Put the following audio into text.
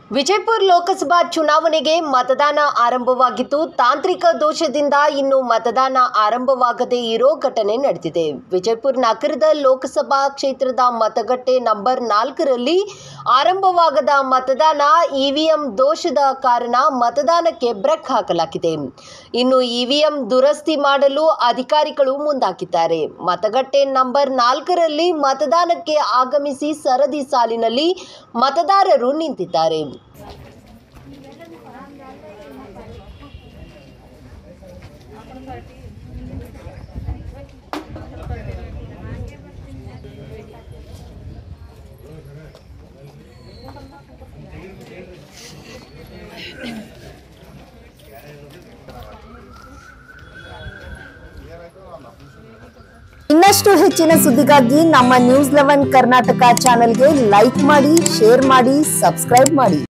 ವಿಜಯಪುರ ಲೋಕಸಭಾ ಚುನಾವಣೆಗೆ ಮತದಾನ ಆರಂಭವಾಗಿದ್ದು ತಾಂತ್ರಿಕ ದೋಷದಿಂದ ಇನ್ನು ಮತದಾನ ಆರಂಭವಾಗದೇ ಇರೋ ಘಟನೆ ನಡೆದಿದೆ ವಿಜಯಪುರ ನಗರದ ಲೋಕಸಭಾ ಕ್ಷೇತ್ರದ ಮತಗಟ್ಟೆ ನಂಬರ್ ನಾಲ್ಕರಲ್ಲಿ ಆರಂಭವಾಗದ ಮತದಾನ ಇವಿಎಂ ದೋಷದ ಕಾರಣ ಮತದಾನಕ್ಕೆ ಬ್ರೇಕ್ ಹಾಕಲಾಗಿದೆ ಇನ್ನು ಇವಿಎಂ ದುರಸ್ತಿ ಮಾಡಲು ಅಧಿಕಾರಿಗಳು ಮುಂದಾಗಿದ್ದಾರೆ ಮತಗಟ್ಟೆ ನಂಬರ್ ನಾಲ್ಕರಲ್ಲಿ ಮತದಾನಕ್ಕೆ ಆಗಮಿಸಿ ಸರದಿ ಸಾಲಿನಲ್ಲಿ ಮತದಾರರು ನಿಂತಿದ್ದಾರೆ ಇನ್ನಷ್ಟು ಹೆಚ್ಚಿನ ಸುದ್ದಿಗಾಗಿ ನಮ್ಮ ನ್ಯೂಸ್ ಲೆವೆನ್ ಕರ್ನಾಟಕ ಚಾನೆಲ್ಗೆ ಲೈಕ್ ಮಾಡಿ ಶೇರ್ ಮಾಡಿ ಸಬ್ಸ್ಕ್ರೈಬ್ ಮಾಡಿ